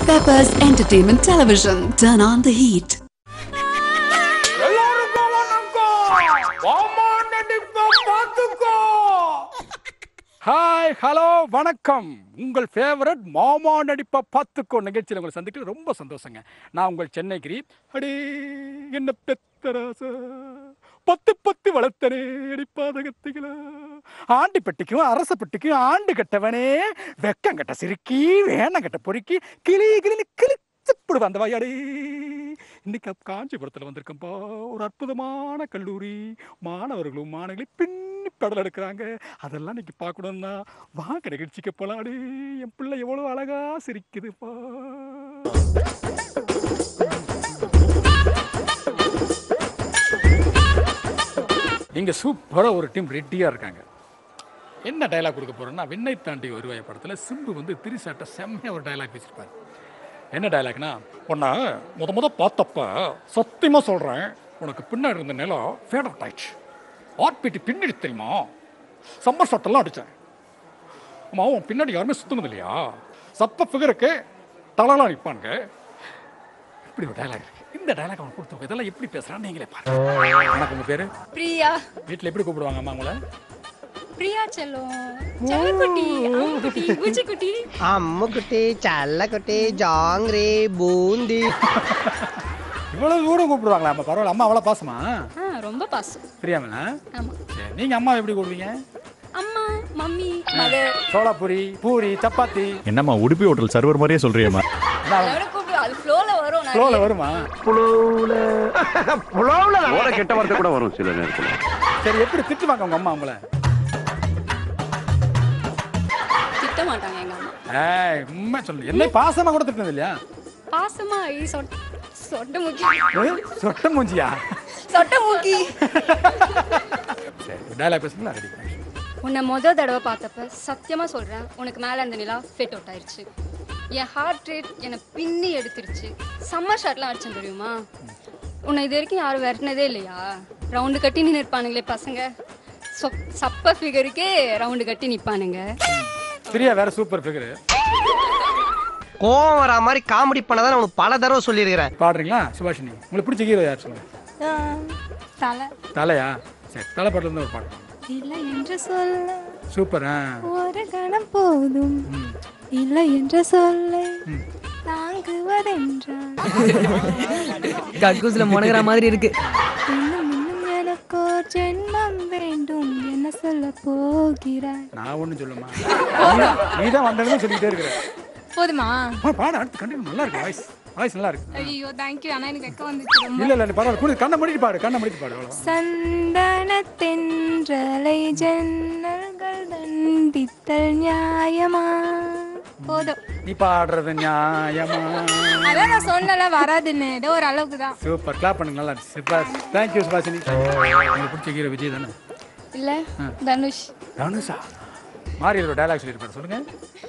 Peppers Entertainment Television. Turn on the heat. எல்லாருக்கும் வணக்கம் வாமா நடிப்ப பாத்துக்கோ ஹாய் ஹலோ வணக்கம் உங்கள் ஃபேவரட் மாமா நடிப்ப பார்த்துக்கோ நிகழ்ச்சியில் உங்களை சந்திக்கிறது ரொம்ப சந்தோஷங்க நான் உங்கள் சென்னை கிரி அடே என்ன பெத்தராசா பத்து பத்து வளர்த்தனே அடிப்பாதகத்திகளா ஆண்டி பெட்டிக்கும் அரச பெட்டிக்கும் ஆண்டு கட்டவனே வெக்கம் கட்ட சிறுக்கி வேணம் கட்ட பொறுக்கி கிளி கிளி கிழிச்சுப்படுவேன் அந்த வாயாடே இன்னைக்கு காஞ்சிபுரத்தில் வந்திருக்கேன்ப்பா ஒரு அற்புதமான கல்லூரி மாணவர்களும் மாணவிகளும் பின்னி பெடல் எடுக்கிறாங்க அதெல்லாம் இன்னைக்கு பார்க்கணும்னா வாங்க நிகழ்ச்சிக்கு போலாடி என் பிள்ளை எவ்வளோ அழகா சிரிக்குதுப்பா இங்கே சூப்பராக ஒரு டீம் ரெட்டியாக இருக்காங்க என்ன டைலாக் கொடுக்க போகிறோன்னா விண்ணை தாண்டி வருவாய் படத்தில் சிம்பு வந்து திரிசாட்ட செம்மையாக ஒரு டைலாக் பேசியிருப்பார் என்ன டைலாக்னா உன்னை முத முத பார்த்தப்ப சத்தியமாக சொல்கிறேன் உனக்கு பின்னாடி இருந்த நிலம் ஃபேட் அவுட் ஆயிடுச்சு ஆர்பிடி பின்னாடி தெரியுமா சம்மர் ஷாட்டெல்லாம் அடித்தேன் ஆமா உன் பின்னாடி யாருமே சுத்துனது இல்லையா சப்ப ஃபிகருக்கு தலலாம் நிற்பானுங்க இப்படி ஒரு டைலாக் இருக்கு இந்த டைலாக் அவன் கொடுத்தவங்க இதெல்லாம் எப்படி பேசுறான்னு நீங்களே பாருங்க எனக்கு உங்க பேரு பிரியா வீட்டில் எப்படி கூப்பிடுவாங்க அம்மா உங்களை பிரியா செல்லம் செல்லக்குட்டி அம்முக்குட்டி குச்சிக்குட்டி அம்முக்குட்டி சல்லக்குட்டி ஜாங்கிரி பூந்தி இவ்வளவு தூரம் கூப்பிடுவாங்களா அம்மா பரவாயில்ல அம்மா அவ்வளோ பாசமா ஆ ரொம்ப பாசம் பிரியாமலா ஆமா சரி நீங்க அம்மா எப்படி கூப்பிடுவீங்க அம்மா மம்மி மதர் சோளாபூரி பூரி சப்பாத்தி என்னம்மா உடுப்பி ஹோட்டல் சர்வர் மாதிரியே சொல்றியம்மா அதோட கூப்பிடு அது ஃப்ளோல வரும் நிறைய. ஃப்ளோவில் வருமா ஓட கெட்ட வார்த்தை கூட வரும் சில நேரத்துல சரி எப்படி திட்டுவாங்க உங்க அம்மா உங்களை திட்ட மாட்டாங்க எங்க அம்மா ஏய் உண்மை சொல்லு என்ன பாசமா கூட திட்டினது இல்லையா பாசமா ஐ சொட் சொட்ட முக்கி ஏய், சொட்ட மூஞ்சியா சொட்ட மூக்கி சரி டைலாக் பேசுங்களா ரெடி உன்னை முத தடவை பார்த்தப்ப சத்தியமா சொல்றேன் உனக்கு மேல அந்த நிலா ஃபெட் அவுட் ஆயிருச்சு என் ஹார்ட் ரேட் என்னை பின்னி எடுத்துருச்சு சம்மர் ஷாட்லாம் அடிச்சேன் தெரியுமா உன்னை இது வரைக்கும் யாரும் விரட்டினதே இல்லையா ரவுண்டு கட்டி நின்று இருப்பானுங்களே பசங்க சொப்- சப்ப ஃபிகருக்கே ரவுண்டு கட்டி நிப்பானுங்க பிரியா வேற சூப்பர் ஃபிகர் கோவம் வரா மாதிரி காமெடி பண்ணதான் உனக்கு பல தடவை சொல்லியிருக்கிறேன் பாடுறீங்களா சுபாஷினி உங்களுக்கு பிடிச்ச ஹீரோ யார் சொல்லுங்க தலை தலையா சரி தலை பாட்டுல இருந்து ஒரு பாட்டு இல்லை என்று சொல்ல சூப்பர் ஆ ஒரு கணம் போதும் இல்லை என்ற சொல்லை தாங்குவதென்றால் கக்கூஸ்ல முனகிற மாதிரி இருக்கு இன்னும் இன்னும் எனக்கோ ஜென்மம் வேண்டும் என்ன சொல்ல போகிறாய் நான் ஒன்றும் சொல்லுமா நீ தான் வந்ததுன்னு சொல்லிக்கிட்டே இருக்கிற போதுமா ஆ, பாடு அடுத்து கண்டிப்பாக நல்லா இருக்கு வாய்ஸ் வாய்ஸ் நல்லா இருக்கு ஐயோ தேங்க்யூ ஆனா எனக்கு வெக்க வந்துச்சு ரொம்ப இல்ல இல்ல நீ பரவாயில்ல புரியுது கண்ணை மூடிட்டு பாடு கண்ணை மூடிட்டு பாடு அவ்வளோ சந்தன தென்றலை ஜன்னல்கள் தண்டித்தல் நியாயமா போதும் நீ பாடுறது நியாயமா அதான் நான் சொன்னல வராதுன்னு ஏதோ ஒரு அளவுக்கு தான் சூப்பர் கிளாப் பண்ணுங்க நல்லா இருந்துச்சு சுபாஷ் தேங்க்யூ சுபாஷினி உங்களுக்கு பிடிச்ச ஹீரோ விஜய் தானே இல்ல தனுஷ் தனுஷா மாறி ஒரு டைலாக் சொல்லியிருப்பாரு சொல்லுங்க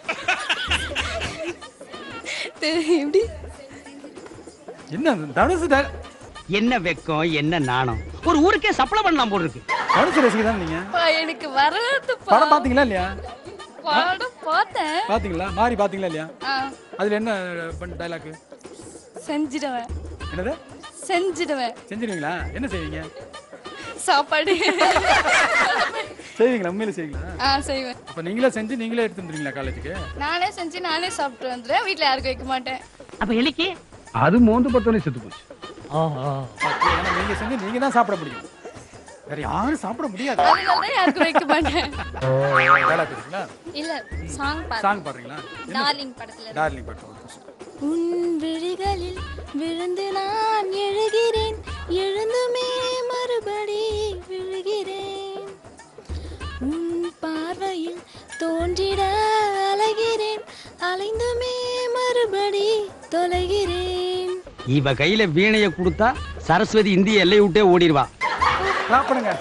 எப்படி என்ன தனுஷ் di- என்ன வெக்கம் என்ன நாணம் ஒரு ஊருக்கே சப்ளை பண்ணலாம் போல இருக்கு தனுஷ் ரசிகை தானே நீங்க எனக்கு வராது படம் பாத்தீங்களா இல்லையா படம் பார்த்தேன் பாத்தீங்களா மாறி பாத்தீங்களா இல்லையா ஆ, அதுல என்ன டைலாக் செஞ்சிடுவேன் என்னது செஞ்சிடுவேன் செஞ்சிருவீங்களா என்ன செய்வீங்க சாப்பாடு செய்வீங்களா உண்மையில செய்வீங்களா ஆ செய்வேன் அப்ப நீங்களே செஞ்சு நீங்களே எடுத்து வந்துருவீங்களா காலேஜுக்கு நானே செஞ்சு நானே சாப்பிட்டு வந்துடுவேன் வீட்ல யாருக்கும் வைக்க மாட்டேன் அப்ப எலிக்கு அது மோந்து பார்த்தோன்னே செத்து போச்சு ஏன்னா நீங்க செஞ்சு நீங்க தான் சாப்பிட முடியும் வேற யாரும் சாப்பிட முடியாது அதனால தான் யாருக்கும் வைக்க மாட்டேன் டைலாக் பேசுங்களா இல்ல சாங் பாரு சாங் பாடுறீங்களா டார்லிங் படத்துல டார்லிங் பாட்டு உன் விழிகளில் விழுந்து நான் எழுகிறேன் எழுந்துமே மறுபடி விழுகிறேன் உன் பார்வையில் தோன்றிட அலைகிறேன் அலைந்துமே மறுபடி தொலைகிறேன் இவ கையில வீணைய கொடுத்தா சரஸ்வதி இந்திய எல்லை விட்டே ஓடிடுவா கிளாப் பண்ணுங்க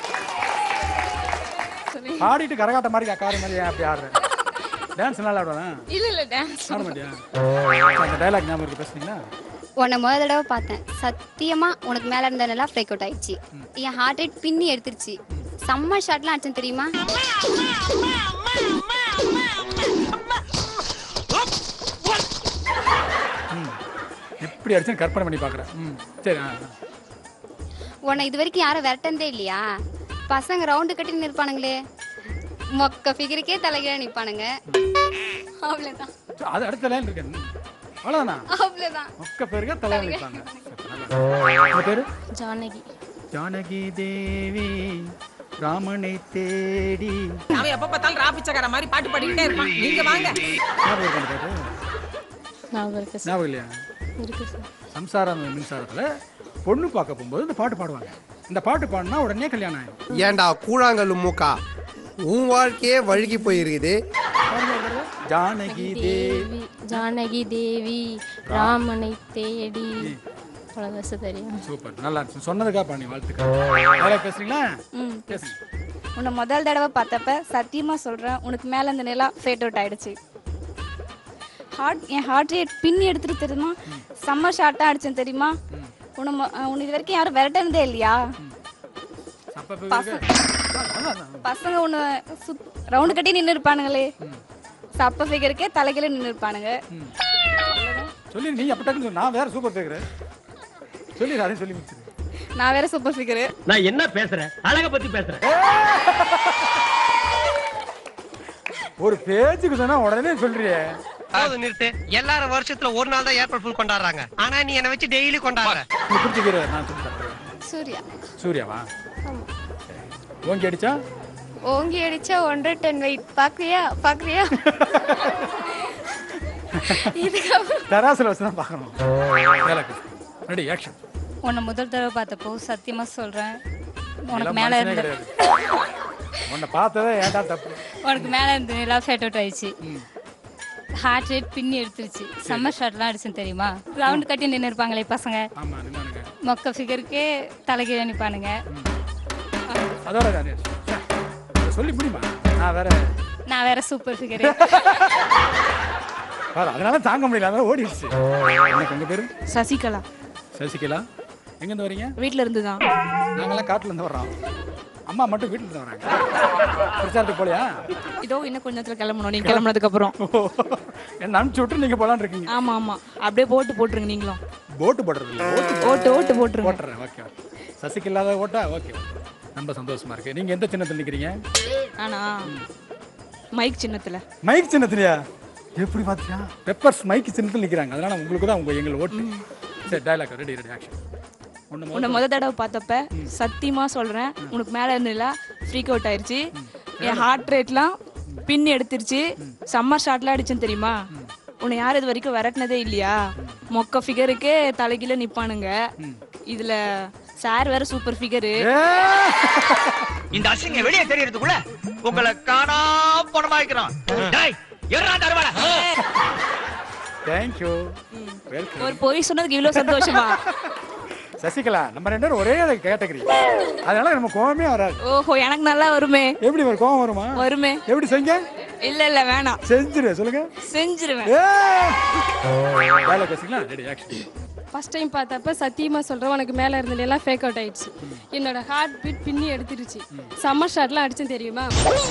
ஆடிட்டு கரகாட்ட மாதிரி காரி மாதிரி ஏன் அப்படி ஆடுறேன் டான்ஸ் நல்லா ஆடுவேன் இல்ல இல்ல டான்ஸ் ஆட மாட்டியா அந்த டைலாக் ஞாபகம் இருக்கு பேசுனீங்களா உன்னை முதல் தடவை பார்த்தேன் சத்தியமா உனக்கு மேல இருந்த நல்லா பிரேக் அவுட் ஆயிடுச்சு என் ஹார்ட் ரேட் பின்னி எடுத்துருச்சு செம்ம ஷாட்லாம் அடிச்சேன் தெரியுமா எப்படி அடிச்சுன்னு கற்பனை பண்ணி பார்க்குறேன் ம் சரி ஆ ஆ. உன்னை இது வரைக்கும் யாரும் விரட்டந்தே இல்லையா பசங்க ரவுண்டு கட்டி நிற்பானுங்களே மொக்க ஃபிகருக்கே தலைகீழ நிற்பானுங்க அவ்வளோதான் சரி, அது அடுத்த லைன் இருக்கு ம். அவ்வளோதானா அவ்வளோதான் மொக்க பேருக்கே தலைவர் நிற்பாங்க உங்க பேரு ஜானகி ஜானகி தேவி ராமனை தேடி அவன் எப்ப பார்த்தாலும் ராபிச்சக்கார மாதிரி பாட்டு பாடிக்கிட்டே இருப்பான் நீங்க வாங்க ஞாபகம் இருக்கா அந்த பாட்டு ஞாபகம் இருக்கு ஞாபகம் இல்லையா இருக்கு சார் சம்சாரம் மின்சாரத்தில் பொண்ணு பார்க்க போகும்போது இந்த பாட்டு பாடுவாங்க இந்த பாட்டு பாடினா உடனே கல்யாணம் ஆயிடும் ஏன்டா கூழாங்கல்லு மூக்கா உன் வாழ்க்கையே வழுகி போயிருக்குது ஜானகி தேவி ஜானகி தேவி ராமனை தேடி அவ்வளோதான் தெரியும் சூப்பர் நல்லா இருந்துச்சு சொன்னதுக்காக பண்ணி வாழ்த்துக்கள் வேலை பேசுறீங்களா ம் பேசுங்க உன்னை முதல் தடவை பார்த்தப்ப சத்தியமா சொல்றேன் உனக்கு மேல இந்த நிலா ஃபேட் அவுட் ஆயிடுச்சு ஹார்ட் என் ஹார்ட் ரேட் பின் எடுத்துட்டு தெரியுமா செம்ம ஷார்ட்டா அடிச்சேன் தெரியுமா உன்னை மொ- அஹ் உன்னை இது வரைக்கும் யாரும் விரட்டனதே இல்லையா அப்ப பசங்க பசங்க ஒன்று சுத் ரவுண்டு கட்டி நின்று இருப்பானுங்களே சப்ப ஃபிகருக்கே தலைகீழ நின்று இருப்பானுங்க சொல்லி நீ அப்ப டக்குன்னு சொல்லு. நான் வேற சூப்பர் பேக்குறேன் சொல்லி அதையும் சொல்லி முடிச்சிரு நான் வேற சூப்பர் ஃபிகரு நான் என்ன பேசுறேன் அழக பத்தி பேசுறேன் ஒரு பேச்சுக்கு சொன்னா உடனே சொல்றியே அதாவது நிறுத்து எல்லாரும் வருஷத்துல ஒரு நாள் தான் ஏப்ரல் ஃபுல் கொண்டாடுறாங்க ஆனா நீ என்ன வச்சு டெய்லி கொண்டாடுற நீ பிடிச்சிக்கிற நான் சொல்லி தரேன். சூர்யா சூர்யாவா ஓங்கி அடிச்சா ஓங்கி அடிச்சா ஒன்றரை டன் வெயிட் பாக்குறியா பாக்குறியா இதுக்கப்புறம் தராசுல வச்சு தான் பார்க்கணும் வேலை ரெடி ஆக்ஷன் உன்னை முதல் தடவை பார்த்தப்போ சத்தியமா சொல்றேன் உனக்கு இதெல்லாம் மேல மனுஷனே இருந்து கிடையாது உன்னை பார்த்ததே ஏன்டா தப்பு உனக்கு மேல இருந்து நிலா ஃபேட் அவுட் ஆயிடுச்சு ஹார்ட் ரேட் பின்னி எடுத்துருச்சு சம்மர் ஷாட்லாம் அடிச்சேன் தெரியுமா ரவுண்ட் கட்டி நின்று இருப்பாங்களே பசங்க ஆமா நின்னானுங்க மொக்க ஃபிகருக்கே தலைகீழ நிப்பானுங்க அதோட நான் ச்சே, அதை சொல்லி முடியுமா நான் வேற நான் வேற சூப்பர் ஃபிகரு வேற அதனால தாங்க முடியல அதனால ஓடிடுச்சு எனக்கு உங்க பேரு சசிகலா சசிகலா எங்கேருந்து வரீங்க வீட்ல இருந்து தான் நாங்கெல்லாம் காட்டுல இருந்து வர்றோம் அம்மா மட்டும் வீட்டுல இருந்து வராங்க பிரச்சாரத்துக்கு போலையா இதோ இன்னும் கொஞ்ச நேரத்துல கிளம்பணும் நீங்க கிளம்புனதுக்கு அப்புறம் என்ன அனுப்பிச்சு விட்டு நீங்க போலான்னு இருக்கீங்க ஆமா ஆமா அப்படியே போட்டு போட்டுருங்க நீங்களும் போட்டு போடுறது இல்லை ஓட்டு ஓட்டு ஓட்டு போட்டுருங்க போட்டுறேன் ஓகே சசிக்கு இல்லாத ஓட்டா ஓகே ரொம்ப சந்தோஷமா இருக்கு நீங்க எந்த சின்னத்தில் நிக்கிறீங்க ஆனா மைக் சின்னத்துல மைக் சின்னத்திலையா எப்படி பார்த்தியா பெப்பர்ஸ் மைக் சின்னத்தில் நிக்கிறாங்க அதனால உங்களுக்கு தான் உங்க எங்களை ஓட்டு சரி டயலாக் ரெடி ரெடி ஆக்ஷன் ஒன்று உன்னை முத தடவை பார்த்தப்ப சத்தியமா சொல்றேன் உனக்கு மேல இருந்தில்ல ஃப்ரீக் அவுட் ஆயிருச்சு என் ஹார்ட் ரேட்லாம் பின் எடுத்துருச்சு சம்மர் ஷாட்லாம் அடிச்சேன் தெரியுமா உன்னை யாரும் இது வரைக்கும் விரட்டினதே இல்லையா மொக்க ஃபிகருக்கே தலைகீழ நிப்பானுங்க இதுல சார் வேற சூப்பர் ஃபிகரு இந்த அசிங்க வெளியே தெரியறதுக்குள்ள உங்களை காணா பணமாக்கிறோம் டேய் எறா தருவாடா தேங்க்யூ வெல்கம் ஒரு பொய் சொன்னதுக்கு இவ்வளவு சந்தோஷமா சசிகலா நம்ம ரெண்டு பேரும் ஒரே கேட்டகரி அதனால நம்ம கோவமே வராது ஓஹோ எனக்கு நல்லா வருமே எப்படி ஒரு கோவம் வருமா வருமே எப்படி செஞ்ச இல்ல இல்ல வேணாம் செஞ்சிரு சொல்லுங்க செஞ்சிருவேன் வேலை பேசிக்கலாம் ரெடி ஆக்ஷன் ஃபர்ஸ்ட் டைம் பார்த்தப்ப சத்தியமா சொல்றேன் உனக்கு மேல இருந்த எல்லாம் ஃபேக் அவுட் ஆயிடுச்சு என்னோட ஹார்ட் பீட் பின்னி எடுத்துருச்சு சம்மர் ஷாட்லாம் அடிச்சேன் தெரியுமா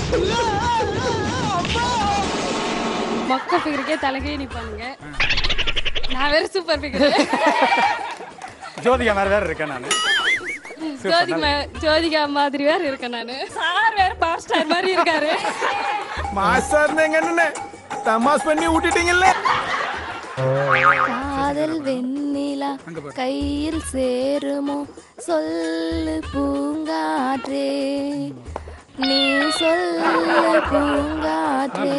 மொக்க ஃபிகருக்கே தலைகே நிப்பானுங்க நான் வேற சூப்பர் ஃபிகர் ஜோதிகா மாதிரி வேற இருக்கேன் நான் ஜோதிகா ஜோதிகா மாதிரி வேற இருக்கேன் நானு சார் வேற பவர் ஸ்டார் மாதிரி இருக்காரு மாஸ்டர் என்ன தமாஸ் பண்ணி விட்டுட்டீங்கல்ல காதல் வெண்ணிலா அங்க பாரு. கையில் சேருமோ சொல்லு பூங்காற்றே நீ சொல்லு பூங்காற்றே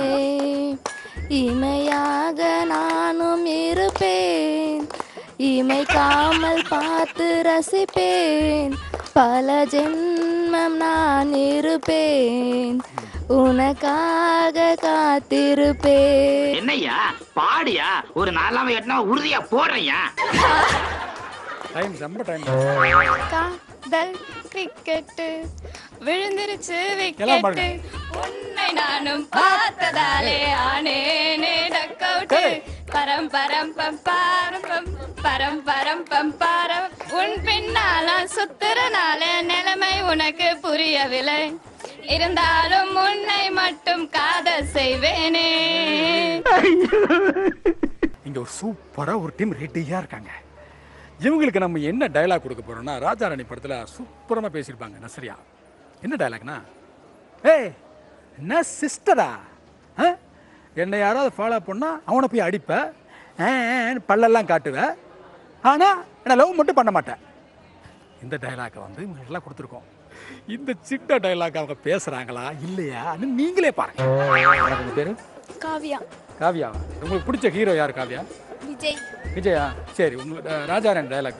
இமையாக நானும் இருப்பேன் இமைக்காமல் பார்த்து ரசிப்பேன் பல ஜென்மம் நான் இருப்பேன் உனக்காக காத்திருப்பேன் என்னய்யா பாடியா ஒரு நாலாம எட்டுனா உறுதியா போடுறையா டைம் ரொம்ப டைம் காதல் கிரிக்கெட்டு விழுந்துருச்சு எல்லாம் விக்கெட்டு பாருங்க. உன்னை நானும் பார்த்ததாலே ஆனேனே டக் அவுட் பரம் பரம் பம் பாரம் பம் பரம் பரம் பம் பாரம் உன் பின்னால சுத்துறனால நிலைமை உனக்கு புரியவில்லை இருந்தாலும் உன்னை மட்டும் காதல் செய்வேனே இங்க சூப்பராக ஒரு டீம் ரெடியாக இருக்காங்க இவங்களுக்கு நம்ம என்ன டயலாக் கொடுக்க போகிறோம்னா ராஜாராணி படத்தில் சூப்பரமாக பேசியிருப்பாங்க நஸ்ரியா என்ன டயலாக்னா ஏய் என்ன சிஸ்டரா ஆ என்னை யாராவது ஃபாலோ பண்ணால் அவனை போய் அடிப்ப ஏன்னு பல்லெல்லாம் காட்டுவேன் ஆனால் என்னை லவ் மட்டும் பண்ண மாட்டேன் இந்த டயலாக்கை வந்து இவங்களுக்கெல்லாம் கொடுத்துருக்கோம் இந்த சின்ன டயலாக் அவங்க பேசுகிறாங்களா இல்லையா நீங்களே பாருங்க உங்க பேர் காவியா காவியா உங்களுக்கு பிடிச்ச ஹீரோ யார் காவியா விஜய் விஜயா சரி உங்களுக்கு அஹ், ராஜாராணி டயலாக்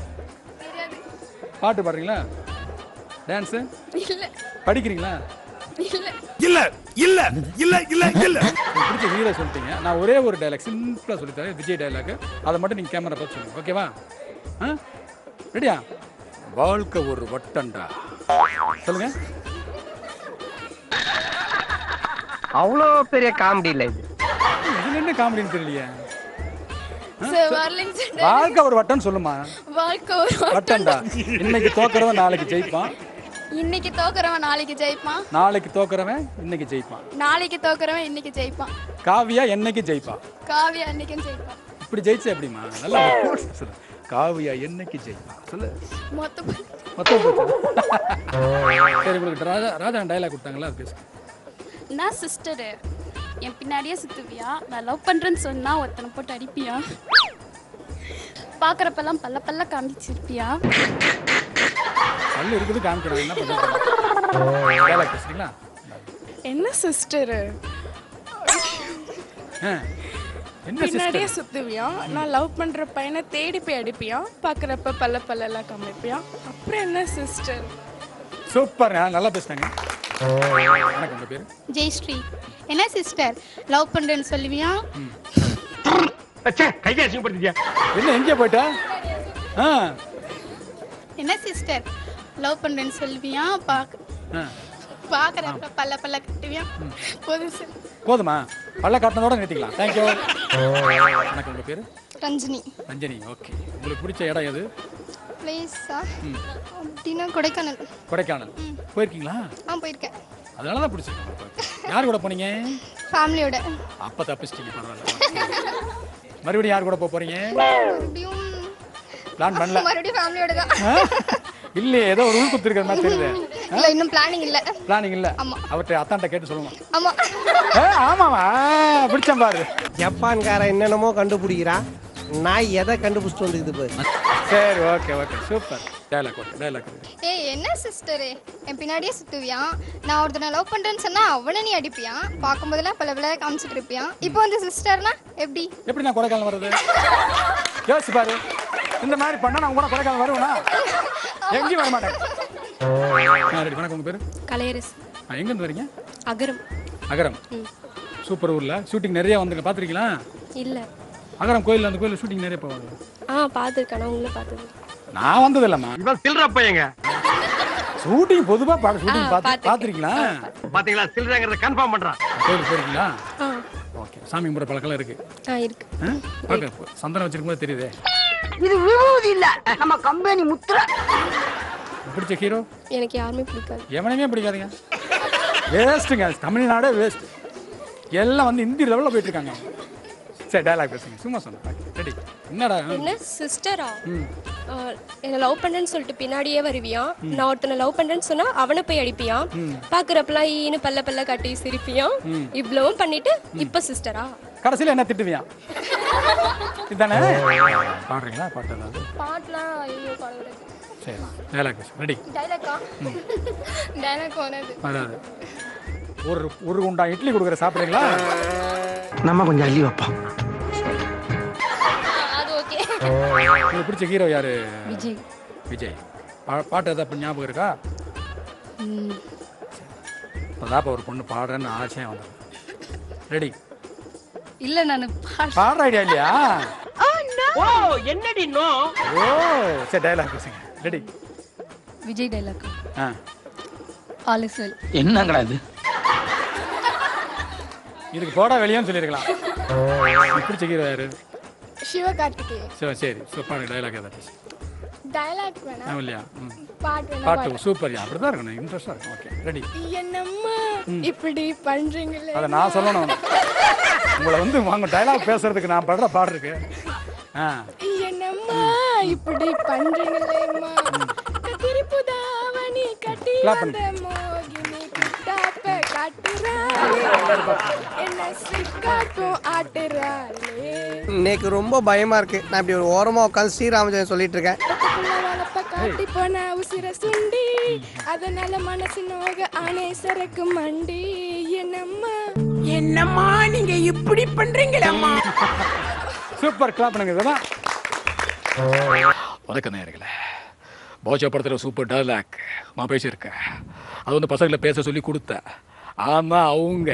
பாட்டு பாடுறீங்களா டான்ஸு இல்ல படிக்கிறீங்களா இல்ல இல்ல இல்ல இல்ல இல்ல இல்ல உங்களுக்கு பிடிச்ச ஹீரோ சொல்லிட்டீங்க நான் ஒரே ஒரு டைலாக் சிம்பிளா சொல்லி தரேன் விஜய் டைலாக் அதை மட்டும் நீங்க கேமரா பார்த்து சொல்லுங்க ஓகேவா ஆ ரெடியா வாழ்க்கை ஒரு வட்டண்டா சொல்லுங்க அவ்வளோ பெரிய காமெடி இல்ல இது இதுல என்ன காமெடின்னு தெரியலையே சார் வரலைங்க சார் வாழ்க்கை ஒரு வட்டம் சொல்லுமா வாழ்க்கை ஒரு வட்டண்டா இன்னைக்கு தோக்குறவன் நாளைக்கு ஜெயிப்பான் இன்னைக்கு தோக்குறவன் நாளைக்கு ஜெயிப்பான் நாளைக்கு தோக்குறவன் இன்னைக்கு ஜெயிப்பான் நாளைக்கு தோக்குறவன் இன்னைக்கு ஜெயிப்பான் காவியா என்னைக்கு ஜெயிப்பான் காவியா இன்னைக்கும் ஜெயிப்பான் இப்படி ஜெயிச்சா எப்படிமா நல்லா சொல்லு காவியா என்னைக்கு ஜெயிப்பான் சொல்லு மொத்தம் மொத்தம் போச்சு. சரி உங்களுக்கு ராஜா ராஜா டைலாக் கொடுத்தாங்களா அது பேசுங்க நான் சிஸ்டரு என் பின்னாடியே சுத்துவியா நான் லவ் பண்றேன்னு சொன்னா ஒருத்தனை போட்டு அடிப்பியா பாக்குறப்பெல்லாம் பல்ல பல்ல காமிச்சிருப்பியா பல்லு இருக்குது காமிக்கிறாங்க என்ன பண்ணுறது டைலாக் பேசுறீங்களா என்ன சிஸ்டரு ஆ. என்ன பின்னாடியே சிஸ்டர் சுத்துவியா நான் லவ் பண்ற பையனை தேடி போய் அடிப்பியா பாக்குறப்ப பல்ல பல்லெல்லாம் காமிப்பியா அப்புறம் என்ன சிஸ்டர் சூப்பர் நல்லா பேசுனாங்க வணக்கம் உங்க பேர் ஜெயஸ்ரீ என்ன சிஸ்டர் லவ் பண்றேன்னு சொல்லுவியா கையை அசிங்கப்படுத்தியா என்ன எங்கே போயிட்டா ஆ என்ன சிஸ்டர் லவ் பண்றேன்னு சொல்லுவியா பாக்க ஆ பாக்குறப்ப பல்ல பல்ல கட்டுவியா போதும் சார் போதுமா பல்ல காட்டினதோட நிறுத்திக்கலாம் தேங்க்யூ வணக்கம் உங்க பேர் ரஞ்சினி ரஞ்சனி ஓகே உங்களுக்கு பிடிச்ச இடம் எது பிளேஸா அப்படின்னா கொடைக்கானல் கொடைக்கானல் போயிருக்கீங்களா ஆ போயிருக்கேன் அதனால தான் பிடிச்சிருக்கு யார் கூட போனீங்க ஃபேமிலியோட அப்போ தப்பிச்சிட்டீங்க பரவாயில்ல மறுபடியும் யார் கூட போக போறீங்க மறுபடியும் பிளான் பண்ணல மறுபடியும் ஃபேமிலியோட தான் ஆ? இல்லையே ஏதோ ஒரு உள்குத்து இருக்கிற மாதிரி தெரியுது இல்ல இன்னும் பிளானிங் இல்ல பிளானிங் இல்ல ஆமா. அவர்கிட்ட அத்தான்ட்ட கேட்டு சொல்லுங்க ஆமா ஏ ஆமாவா பிடிச்சேன் பாரு ஜப்பான்காரன் என்னென்னமோ கண்டுபிடிக்கிறான் நான் எதை கண்டுபிடிச்சிட்டு வந்துக்குது பாரு சரி okay okay super dialogue okay dialogue ஏய் என்ன சிஸ்டரு என் பின்னாடியே சுத்துவியா நான் ஒருத்தனை லவ் பண்றேன்னு சொன்னா அவனை நீ அடிப்பியா பார்க்கும்போதெல்லாம் பல பல காமிச்சிட்டு இருப்பியா இப்போ வந்து சிஸ்டர்னா எப்படி எப்படி நான் கொடைக்கானல் வர்றது யோசிச்சு பாரு இந்த மாதிரி பண்ணா நான் கூட கொடைக்கானல் வருவேனா எங்கேயும் வர மாட்டேன் ஆ, ready. வணக்கம் உங்க பேரு கலையரசு ஆ, எங்கேருந்து வரீங்க அகரம் அகரம் சூப்பர் ஊர்ல ஷூட்டிங் நிறைய வந்துருங்க பார்த்துருக்கீங்களா இல்ல அகரம் கோயில் அந்த கோயில் ஷூட்டிங் நிறைய போவாங்க ஆ பார்த்துருக்கேன் நான் உங்களை பார்த்தது நான் வந்தது இல்லம்மா இவன் சில்லற பையங்க ஷூட்டிங் பொதுவா பார்க்க ஷூட்டிங் பார்த்து பார்த்திருக்கேன். பார்த்துருக்கீங்களா பாத்தீங்களா சில்லறங்கிறத கன்ஃபார்ம் பண்றான் கோயிலுக்கு போயிருக்கீங்களா ஆ ஓகே சாமி கும்பிட்ற பழக்கம் இருக்கு ஆ இருக்கு ஆ? பார்க்க சந்தனம் வச்சிருக்கும் போது தெரியுதே இது விபூதி இல்ல நம்ம கம்பெனி முத்திர பிடிச்ச ஹீரோ எனக்கு யாருமே பிடிக்காது எவனையுமே பிடிக்காதுங்க வேஸ்ட்டுங்க தமிழ்நாடே வேஸ்ட் எல்லாம் வந்து இந்தி லெவலில் போயிட்டு இருக்காங்க சரி டயலாக் பேசுங்க சும்மா சொன்னேன் ரெடி என்னடா என்ன சிஸ்டரா ம் என்ன லவ் பண்ணேன்னு சொல்லிட்டு பின்னாடியே வருவியா நான் ஒருத்தனை லவ் பண்றேன்னு சொன்னா அவனை போய் அடிப்பியா பாக்குறப்பெல்லாம் ஈனு பல்ல பல்ல காட்டி சிரிப்பியா இவ்வளவும் பண்ணிட்டு இப்ப சிஸ்டரா கடைசியில் என்ன திட்டுவியா இதுதானே பாடுறீங்களா பாட்டு ஏதாவது பாட்டுலாம் ஐயோ பாடுறது சரி டயலாக் பேசு ரெடி டைலாக்கா டைலாக் போனது அதாவது ஒரு ஒரு குண்டா இட்லி கொடுக்குற சாப்பிட்றீங்களா நம்ம கொஞ்சம் அள்ளி வைப்போம் அது ஓகே உங்களுக்கு பிடிச்ச ஹீரோ யாரு விஜய் விஜய் பா பாட்டு எதாவது அப்ப ஞாபகம் இருக்கா இப்போதான் ஒரு பொண்ணு பாடுறேன்னு ஆசையாக வந்தது ரெடி இல்ல நான் பாடு பாடுற ஐடியா இல்லையா ஓ என்னடி நோ ஓ சரி டயலாக் பேசுங்க ரெடி விஜய் டைலாக் ஆ ஆல் இஸ் வெல் என்னங்கடா இது இதுக்கு போடா வெளியேன்னு சொல்லியிருக்கலாம் உங்களுக்கு பிடிச்ச ஹீரோ யாரு சிவகார்த்திகேயன் சரி சரி ஸோ பாருங்க டயலாக் ஏதாவது பேசு டைலாக் வேணாம் ஆ இல்லையா ம் பாட்டு பாட்டு சூப்பர் அப்படி தான் இருக்கணும் இன்ட்ரெஸ்டாக இருக்கும் ஓகே ரெடி என்னம்மா இப்படி பண்றீங்களே அதை நான் சொல்லணும் உங்களை வந்து உங்க டைலாக் பேசுறதுக்கு நான் படுற பாடு இருக்கு ஆ என்னம்மா இப்படி பண்றீங்களேம்மா திருப்பு தாவணி கட்டி Clap பண்ணு. மோகினி கிட்டாப்ப காட்டுறாளே என்ன சிக்காட்டும் ஆட்டுறாளே இன்னைக்கு ரொம்ப பயமா இருக்கு நான் இப்படி ஒரு ஓரமா உட்காந்து ஸ்ரீராமஜெயம் சொல்லிட்டு இருக்கேன் பக்கத்துல வளப்ப காட்டி போன உசிர சுண்டி அதனால மனசு நோக ஆனே சரக்கு மண்டி என்னம்மா என்னம்மா நீங்க இப்படி பண்றீங்களேம்மா சூப்பர் கிளாப் பண்ணுங்க இதெல்லாம் வணக்கம் நேயர்களே போஜா படத்தில் சூப்பர் டைலாக் நான் பேசியிருக்கேன் அது வந்து பசங்களை பேச சொல்லி கொடுத்தேன் ஆனால் அவங்க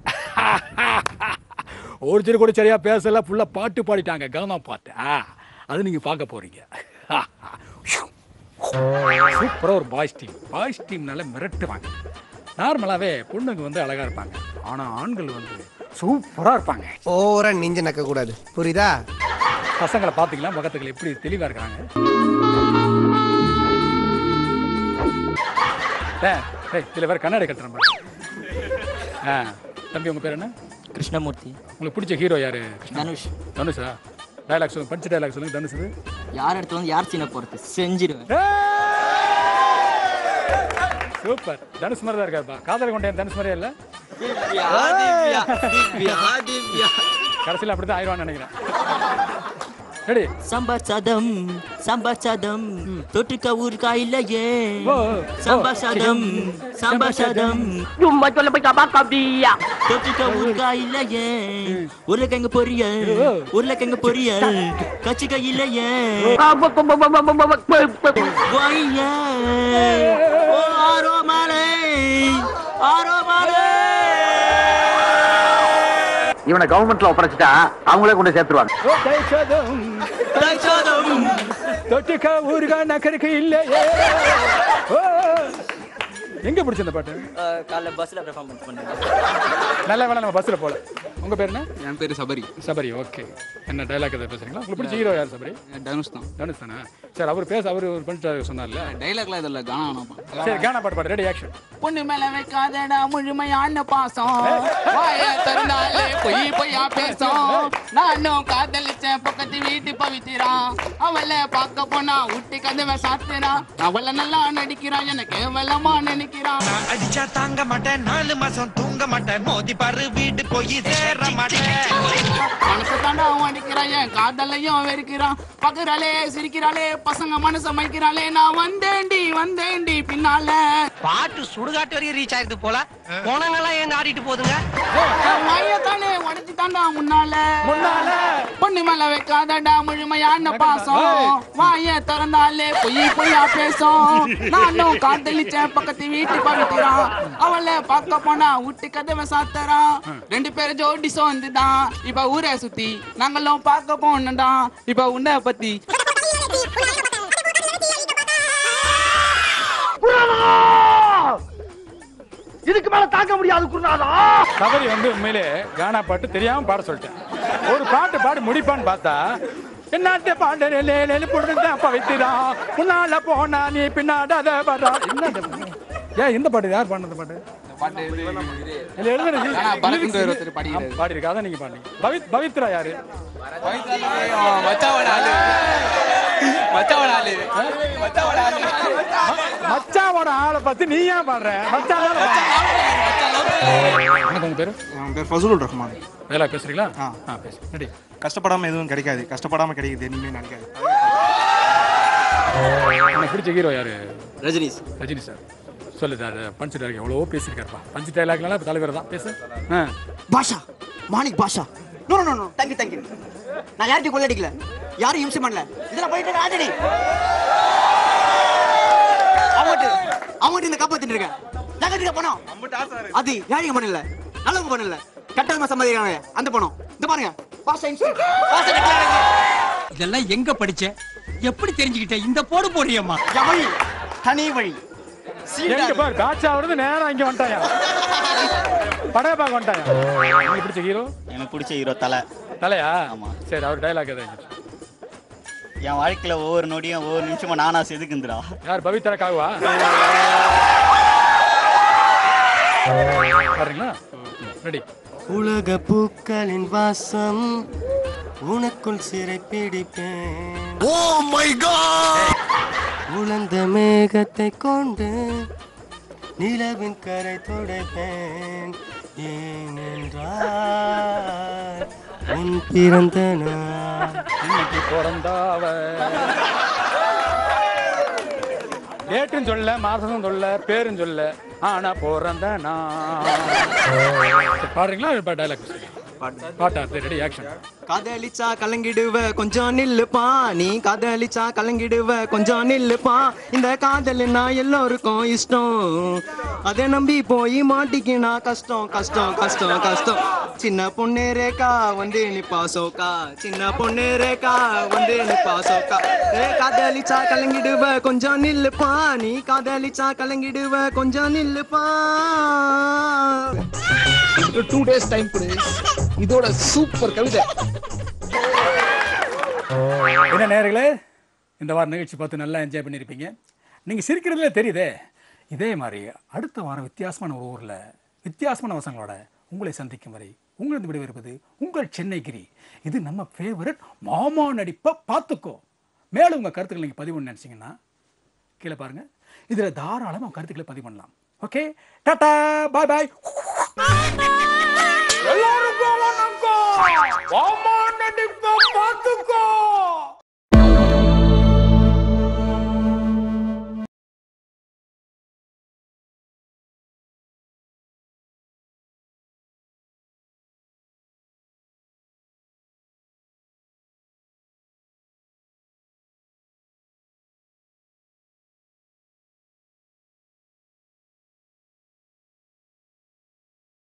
ஒருத்தர் கூட சரியாக பேசல ஃபுல்லாக பாட்டு பாடிட்டாங்க கவனா பாட்டு ஆ அது நீங்கள் பார்க்க போகிறீங்க சூப்பராக ஒரு பாய்ஸ் டீம் பாய்ஸ் டீம்னால மிரட்டுவாங்க நார்மலாகவே பொண்ணுங்க வந்து அழகாக இருப்பாங்க ஆனால் ஆண்கள் வந்து சூப்பராக இருப்பாங்க ஓவரா நெஞ்சு நக்க கூடாது புரியுதா பசங்களை பார்த்தீங்களா முகத்துக்கள் எப்படி தெளிவாக இருக்கிறாங்க ஏய், ஏய், இதுல வேற கண்ணாடி கட்டுறேன் பாரு. ஆ தம்பி உங்க பேர் என்ன கிருஷ்ணமூர்த்தி உங்களுக்கு பிடிச்ச ஹீரோ யாரு தனுஷ் தனுஷா டைலாக் சொல்லுங்க படிச்ச டைலாக் சொல்லுங்க தனுஷ் இது. யார் இடத்துல வந்து யார் சீனை போறது செஞ்சிருவேன் சூப்பர் தனுஷ் மாதிரி தான் இருக்காருப்பா காதல் கொண்டேன் தனுஷ் மாதிரியே இல்லை கடைசியில் அப்படி தான் ஆயிடுவான்னு நினைக்கிறேன் ரெடி சாம்பார் சாதம் சாம்பார் சாதம் தொட்டுக்க ஊருக்கா இல்லையே ஓ, ஓ. சாம்பார் சாதம் சாம்பார் சாதம் தொட்டுக்க ஊருக்கா இல்லையே உருளைக்கிழங்கு பொரியல் உருளைக்கிழங்கு பொரியல் கச்சிக்க இல்லையே ஒய்யே. ஓ, ஆரோ மலை ஆரோ மலை இவனை கவர்மெண்ட்ல ஒப்படைச்சிட்டா அவங்களே கொண்டு சேர்த்துருவாங்க ஓ, தைச்சதும், சாதம் தொட்டுக்க ஊருகா நகருக்கு இல்லையே ஓ. எங்க பிடிச்ச இந்த பாட்டு காலைல பஸ்ல பெர்ஃபார்மன்ஸ் பண்ணுங்க நல்ல வேலை நம்ம பஸ்ல போல உங்க பேர் என்ன என் பேர் சபரி சபரி ஓகே என்ன டைலாக் எதாவது பேசுறீங்களா உங்களுக்கு பிடிச்ச ஹீரோ யார் சபரி தனுஷ் தான் தனுஷ் தானே சரி அவர் பேச அவர் ஒரு பண்ணிட்டு சொன்னார்ல டைலாக்லாம் இதில் கானா வேணாம் சரி கானா பாட்டு பாடு ரெடி ஆக்ஷன் பொண்ணு மேல வைக்காதடா முழுமையான பாசம் வாய திறந்தாலே பொய் பொய்யா பேசும் நானும் காதலிச்சேன் பக்கத்து வீட்டு பவித்திரான் அவளை பார்க்க போனா ஊட்டி கதவை சாத்துறான் அவளை நல்லா நடிக்கிறான் எனக்கு கேவலமா நினைக்கிறான் அடிச்சா தாங்க மாட்டேன் நாலு மாசம் தூங்க மாட்டேன் மோதி பாரு வீடு போய் சேர மாட்டேன் மனசு தாண்டா அடிக்கிறான் என் காதலையும் வெறுக்கிறான் பக்குறாளே சிரிக்கிறாளே பசங்க மனச மைக்கிறாளே நான் வந்தேன்டி வந்தேன்டி பின்னால பாட்டு சுடுகாட்டு வரையும் ரீச் ஆயிருது போல போனங்கெல்லாம் ஏன் ஆடிட்டு போதுங்க வாய தானே உடச்சு தாண்டா முன்னால முன்னால பொண்ணு மேல வைக்காதடா முழுமையான பாசம் வாய திறந்தாலே பொய் பொய்யா பேசும் நானும் காதலிச்சேன் பக்கத்து வீட்டு பவித்திரான் அவளை பார்க்க போனா வீட்டு கதவை சாத்தறான் ரெண்டு பேரும் ஜோடி சோர்ந்துதான் இப்ப ஊரை சுத்தி நாங்களும் பார்க்க போனடா இப்ப உன்னை பத்தி இதுக்கு மேல தாங்க முடியாது குருநாதா சபரி வந்து உண்மையிலே கானா பாட்டு தெரியாம பாட சொல்லிட்டேன் ஒரு பாட்டு பாடி முடிப்பான்னு பார்த்தா என்னாத்த பாண்டு நெல்லு புடுங்க பவித்திரான் முன்னால போனா நீ பின்னாடி அதை வர்றா என்ன இது? ஏன் இந்த பாட்டு யார் பாடின இந்த பாட்டு பாட்டு இது இல்ல எழுதுனது ஆனா, பரத்ன்ற ஒருத்தர் பாடிக்கிறாரு. ஆமா, பாடியிருக்கா அதான் நீங்க பாடுங்க பவித் பவித்ரா யாரு மச்சாவோட ஆளு மச்சாவோட ஆளு மச்சாவோட ஆளு மச்சாவோட ஆளை பத்தி நீ ஏன் பாடுற மச்சான் தானே பாடுற. வணக்கம் உங்க பேரு என் பேர் ஃபசலுல் ரஹ்மான் வேலை பேசுறீங்களா ஆ. ஆ பேசு ரெடி கஷ்டப்படாம எதுவும் கிடைக்காது கஷ்டப்படாம கிடைக்குது இனிமே நினைக்காது உனக்கு பிடிச்ச ஹீரோ யாரு ரஜினி ரஜினி சார் சொல்லு சார் பஞ்சு டைலாக் எவ்வளவோ பேசியிருக்காருப்பா பஞ்சு டைலாக்னால இப்போ தலைவர் தான் பேசு ஆ Baasha Manik Baasha no no no thank you thank you நான் யார்கிட்டயும் கொள்ளடிக்கல யாரும் இம்சை பண்ணல இதெல்லாம் போயிட்டு ஆல்ரெடி அவங்கட்டு அவங்கட்டு இந்த காப்பாத்திட்டு இருக்கேன் ஜாக்கிரதையா பணம் அது யாரையும் பண்ணல நல்லவங்க பண்ணல கட்டணமா சம்பாதிக்கிறாங்க அந்த பணம் இந்த பாருங்க பாஷா இம்சை பாஷா declare. இதெல்லாம் எங்க படிச்ச எப்படி தெரிஞ்சுக்கிட்ட இந்த போடு போடுறியம்மா என் வழி தனி வழி எங்க பாரு காட்சா வருது நேரா இங்க வந்துட்டாயா படைய பார்க்க வந்துட்டாயா உங்களுக்கு பிடிச்ச ஹீரோ எனக்கு பிடிச்ச ஹீரோ தலை தலையா ஆமா. சரி அவர் டைலாக் எதாவது என் வாழ்க்கையில ஒவ்வொரு நொடியும் ஒவ்வொரு நிமிஷமும் நானா செதுக்குந்துடா யார் பவித்ராக்காகவா பாருங்களா ரெடி உலக பூக்களின் வாசம் உனக்குள் சிறை பிடிப்பேன் ஓ மை காட் உலர்ந்த மேகத்தை கொண்டு நிலவின் கரை துடைப்பேன் ஏனென்றால் உன் பிறந்த நாள் இன்னைக்கு பிறந்தாவ டேட்டும் சொல்ல மாசமும் சொல்ல பேரும் சொல்ல ஆனா பிறந்த நான் பாடுறீங்களா இப்போ டைலாக் பாட்டா ரெடி ஆக்ஷன் காதலிச்சா கலங்கிடுவ கொஞ்சம் நில்லுப்பா நீ காதலிச்சா கலங்கிடுவ கொஞ்சம் நில்லுப்பா இந்த காதல்னா எல்லோருக்கும் இஷ்டம் அதை நம்பி போய் மாட்டிக்கினா கஷ்டம் கஷ்டம் கஷ்டம் கஷ்டம் சின்ன பொண்ணு ரேகா வந்து நிப்பா சோக்கா சின்ன பொண்ணு ரேகா வந்து நிப்பா சோக்கா ஏ காதலிச்சா கலங்கிடுவ கொஞ்சம் நில்லுப்பா நீ காதலிச்சா கலங்கிடுவ கொஞ்சம் நில்லுப்பா டூ டேஸ் டைம் கொடு இதோட சூப்பர் கவிதை என்ன நேர்களே இந்த வாரம் நிகழ்ச்சி பார்த்து நல்லா என்ஜாய் பண்ணியிருப்பீங்க நீங்கள் சிரிக்கிறதுல தெரியுதே இதே மாதிரி அடுத்த வாரம் வித்தியாசமான ஒரு ஊரில் வித்தியாசமான வசங்களோட உங்களை சந்திக்கும் வரை உங்களது விடைபெறுவது உங்கள் சென்னைகிரி இது நம்ம ஃபேவரட் மாமா நடிப்பை பார்த்துக்கோ மேலும் உங்கள் கருத்துக்களை நீங்கள் பதிவு பண்ண நினச்சிங்கன்னா கீழே பாருங்கள் இதில் தாராளமாக கருத்துக்களை பதிவு பண்ணலாம் ஓகே டாடா பாய் பாய் எல்லாருக்கும் வணக்கம் மாமா நடிப்பை